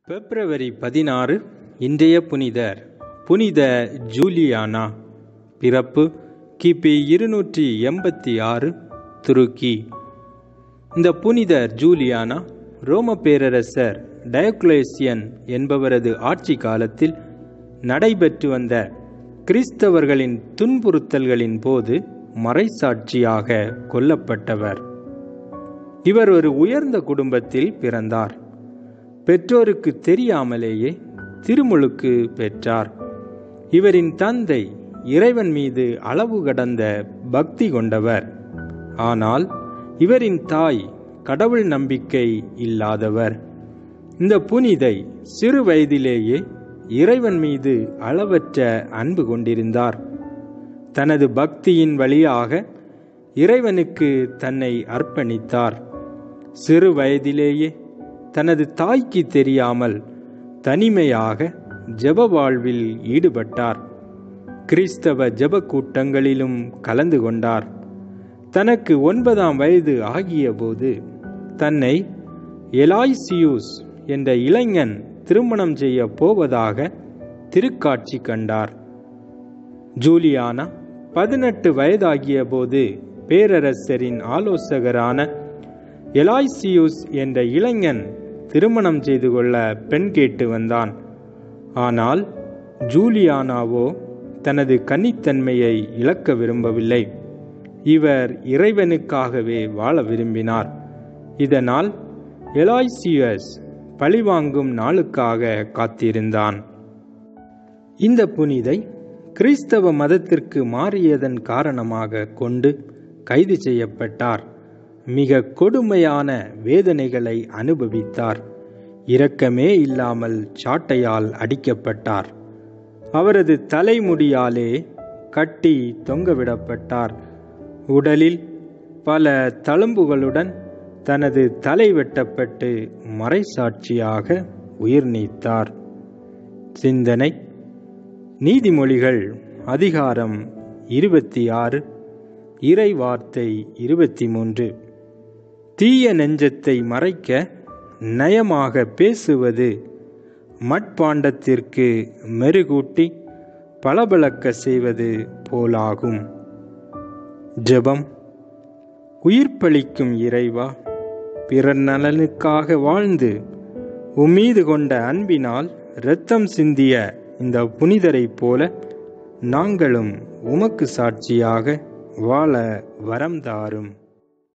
பிப்ரவரி பதினாறு இன்றைய புனிதர் புனித ஜூலியானா பிறப்பு கிபி இருநூற்றி எண்பத்தி ஆறு துருக்கி இந்த புனிதர் ஜூலியானா ரோம பேரரசர் டயோக்ளேசியன் என்பவரது ஆட்சி காலத்தில் நடைபெற்று வந்த கிறிஸ்தவர்களின் துன்புறுத்தல்களின் போது மறைசாட்சியாக கொல்லப்பட்டவர் இவர் ஒரு உயர்ந்த குடும்பத்தில் பிறந்தார் பெற்றோருக்கு தெரியாமலேயே திருமுழுக்கு பெற்றார் இவரின் தந்தை இறைவன் மீது அளவு கடந்த பக்தி கொண்டவர் ஆனால் இவரின் தாய் கடவுள் நம்பிக்கை இல்லாதவர் இந்த புனிதை சிறு வயதிலேயே இறைவன் மீது அளவற்ற அன்பு கொண்டிருந்தார் தனது பக்தியின் வழியாக இறைவனுக்கு தன்னை அர்ப்பணித்தார் சிறு வயதிலேயே தனது தாய்க்கு தெரியாமல் தனிமையாக ஜெப வாழ்வில் ஈடுபட்டார் கிறிஸ்தவ ஜெப கூட்டங்களிலும் கலந்து கொண்டார் தனக்கு ஒன்பதாம் வயது ஆகிய போது தன்னை எலாய்சியூஸ் என்ற இளைஞன் திருமணம் செய்ய போவதாக திருக்காட்சி கண்டார் ஜூலியானா பதினெட்டு வயதாகிய போது பேரரசரின் ஆலோசகரான எலாய்சியூஸ் என்ற இளைஞன் திருமணம் செய்து கொள்ள பெண் கேட்டு வந்தான் ஆனால் ஜூலியானாவோ தனது கன்னித்தன்மையை இழக்க விரும்பவில்லை இவர் இறைவனுக்காகவே வாழ விரும்பினார் இதனால் எலாய்சியஸ் பழிவாங்கும் நாளுக்காக காத்திருந்தான் இந்த புனிதை கிறிஸ்தவ மதத்திற்கு மாறியதன் காரணமாக கொண்டு கைது செய்யப்பட்டார் மிக கொடுமையான வேதனைகளை அனுபவித்தார் இரக்கமே இல்லாமல் சாட்டையால் அடிக்கப்பட்டார் அவரது தலைமுடியாலே கட்டி தொங்கவிடப்பட்டார் உடலில் பல தழும்புகளுடன் தனது தலை வெட்டப்பட்டு மறைசாட்சியாக உயிர் நீத்தார் சிந்தனை நீதிமொழிகள் அதிகாரம் இருபத்தி ஆறு இறை வார்த்தை இருபத்தி மூன்று தீய நெஞ்சத்தை மறைக்க நயமாக பேசுவது மட்பாண்டத்திற்கு மெருகூட்டி பளபளக்க செய்வது போலாகும் ஜெபம் உயிர்ப்பளிக்கும் இறைவா பிறர் நலனுக்காக வாழ்ந்து உம்மீது கொண்ட அன்பினால் இரத்தம் சிந்திய இந்த புனிதரைப் போல நாங்களும் உமக்கு சாட்சியாக வாழ வரம் தாரும்